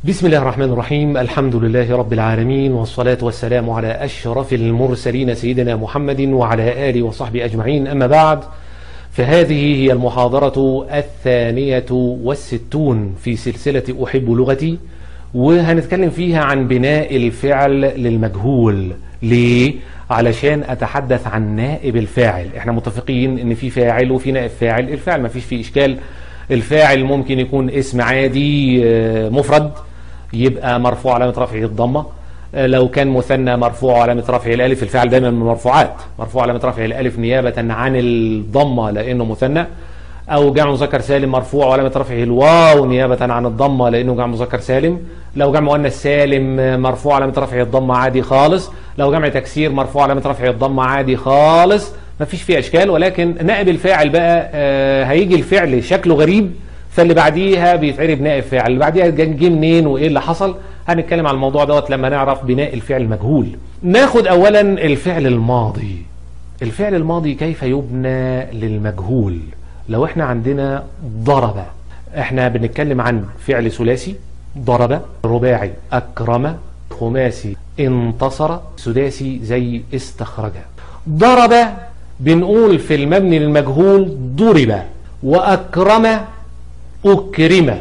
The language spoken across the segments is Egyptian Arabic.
بسم الله الرحمن الرحيم الحمد لله رب العالمين والصلاة والسلام على أشرف المرسلين سيدنا محمد وعلى آله وصحبه أجمعين أما بعد فهذه هي المحاضرة الثانية والستون في سلسلة أحب لغتي وهنتكلم فيها عن بناء الفعل للمجهول ليه؟ علشان أتحدث عن نائب الفاعل احنا متفقين ان في فاعل وفي نائب فاعل الفاعل ما فيش فيه إشكال الفاعل ممكن يكون اسم عادي مفرد يبقى مرفوع علامة رفعه الضمة لو كان مثنى مرفوع علامة رفعه الألف الفاعل دايما من المرفوعات مرفوع علامة رفعه الألف نيابة عن الضمة لأنه مثنى أو جمع مذكر سالم مرفوع وعلامة رفعه الواو نيابة عن الضمة لأنه جمع مذكر سالم لو جمع مؤنث سالم مرفوع علامة رفعه الضمة عادي خالص لو جمع تكسير مرفوع علامة رفعه الضمة عادي خالص ما فيش فيه أشكال ولكن نائب الفاعل بقى آه هيجي الفعل شكله غريب فاللي بعديها بيتعرب نائب فاعل اللي بعديها جه منين وايه اللي حصل هنتكلم عن الموضوع دوت لما نعرف بناء الفعل المجهول ناخد اولا الفعل الماضي الفعل الماضي كيف يبنى للمجهول لو احنا عندنا ضرب احنا بنتكلم عن فعل ثلاثي ضرب رباعي اكرم خماسي انتصر سداسي زي استخرج ضرب بنقول في المبني للمجهول ضرب واكرم أكرم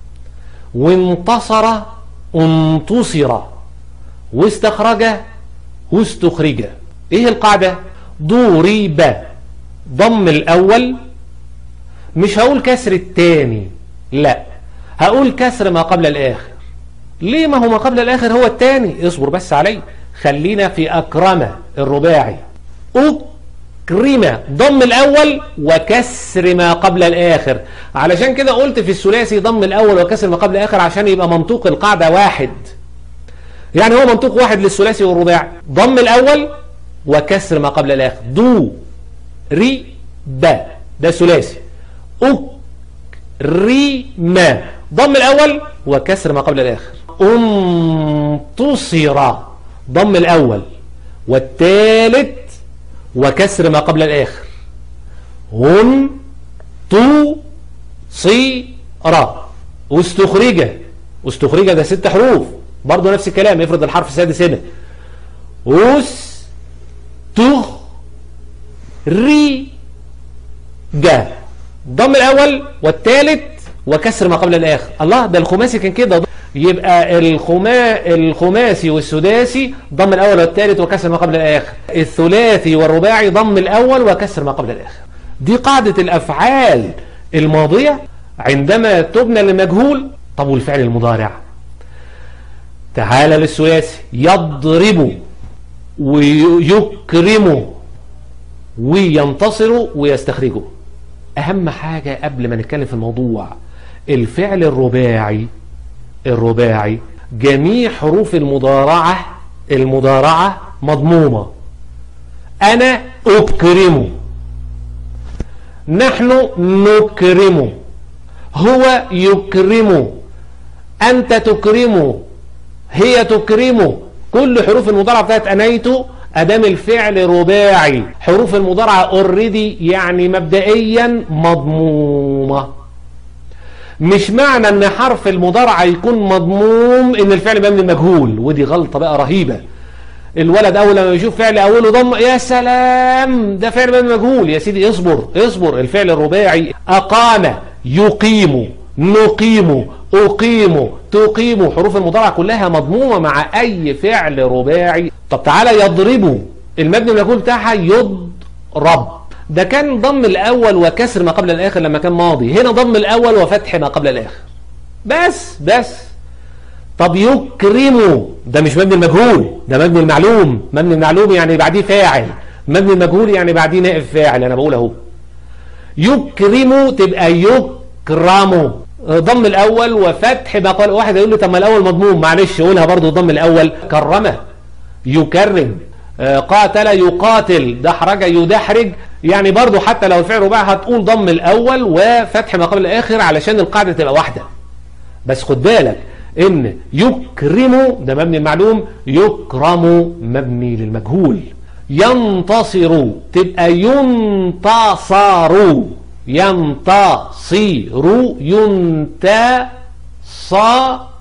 وانتصر انتصر واستخرج واستخرج ايه القاعدة ضرب ضم الاول مش هقول كسر التاني لا هقول كسر ما قبل الاخر ليه ما هو ما قبل الاخر هو التاني اصبر بس علي خلينا في اكرم الرباعي أكرم ضم الأول وكسر ما قبل الآخر علشان كده قلت في الثلاثي ضم الأول وكسر ما قبل الآخر عشان يبقى منطوق القاعدة واحد يعني هو منطوق واحد للثلاثي والرباعي ضم الأول وكسر ما قبل الآخر دو ري با ده الثلاثي أك ري ما ضم الأول وكسر ما قبل الآخر انتصر ضم الأول والثالث وكسر ما قبل الآخر هم تو صي را واستخرج واستخرج ده ست حروف برضه نفس الكلام افرض الحرف السادس هنا اس تخ ري جا ضم الأول والثالث وكسر ما قبل الآخر الله ده الخماسي كان كده يبقى الخما الخماسي والسداسي ضم الأول والثالث وكسر ما قبل الآخر الثلاثي والرباعي ضم الأول وكسر ما قبل الآخر دي قاعدة الأفعال الماضية عندما تبنى لمجهول طب والفعل المضارع تعال للثلاثي يضرب ويكرم وينتصر ويستخرجه أهم حاجة قبل ما نتكلم في الموضوع الفعل الرباعي الرباعي جميع حروف المضارعة المضارعة مضمومة أنا أكرم نحن نكرم هو يكرم أنت تكرم هي تكرم كل حروف المضارعة بتاعت أنيت أدام الفعل رباعي حروف المضارعة اوريدي يعني مبدئيا مضمومة مش معنى ان حرف المضارعة يكون مضموم ان الفعل مبني مجهول ودي غلطة بقى رهيبة الولد اول لما يشوف فعل اوله ضم يا سلام ده فعل مبني مجهول يا سيدي اصبر اصبر الفعل الرباعي اقام يقيم نقيم اقيم تقيم حروف المضارعة كلها مضمومة مع اي فعل رباعي طب تعالى يضربوا المبني المجهول بتاعها يضرب ده كان ضم الأول وكسر ما قبل الآخر لما كان ماضي هنا ضم الأول وفتح ما قبل الآخر بس بس طب يكرم ده مش مبني المجهول ده مبني المعلوم مبني المعلوم يعني بعديه فاعل مبني المجهول يعني بعديه نائب فاعل أنا بقول اهو يكرم تبقى يكرم ضم الأول وفتح ما قبل واحد يقول لي طب ما الأول مضموم معلش قولها برضو ضم الأول كرمه يكرم قاتل يقاتل دحرج يدحرج يعني برضو حتى لو الفعل رباعي هتقول ضم الأول وفتح ما قبل الآخر علشان القاعدة تبقى واحدة بس خد بالك إن يكرم ده مبني المعلوم يكرم مبني للمجهول ينتصر تبقى ينتصر ينتصر ينتصر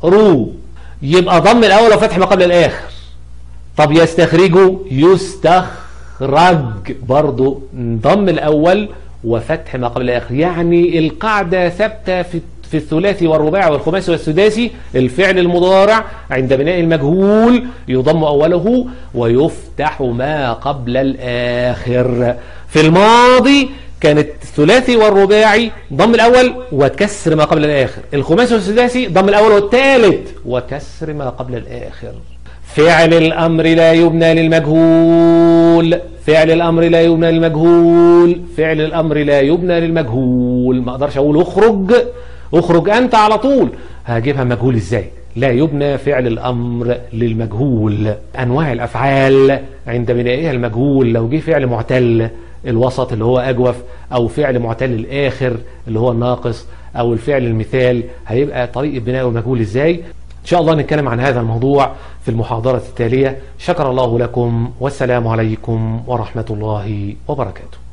رو يبقى ضم الأول وفتح ما قبل الآخر طب يستخرجه يستخرج برضو ضم الأول وفتح ما قبل الآخر يعني القاعدة ثابتة في في الثلاثي والرباعي والخماسي والسداسي الفعل المضارع عند بناء المجهول يضم أوله ويفتح ما قبل الآخر في الماضي كانت الثلاثي والرباعي ضم الأول وكسر ما قبل الآخر الخماسي والسداسي ضم الأول والثالث وكسر ما قبل الآخر فعل الأمر لا يبنى للمجهول فعل الأمر لا يبنى للمجهول فعل الأمر لا يبنى للمجهول ما أقدرش أقول اخرج اخرج أنت على طول هجيبها مجهول إزاي لا يبنى فعل الأمر للمجهول أنواع الأفعال عند بنائها المجهول لو جه فعل معتل الوسط اللي هو أجوف أو فعل معتل الآخر اللي هو الناقص أو الفعل المثال هيبقى طريقة بناء المجهول إزاي إن شاء الله نتكلم عن هذا الموضوع في المحاضرة التالية شكر الله لكم والسلام عليكم ورحمة الله وبركاته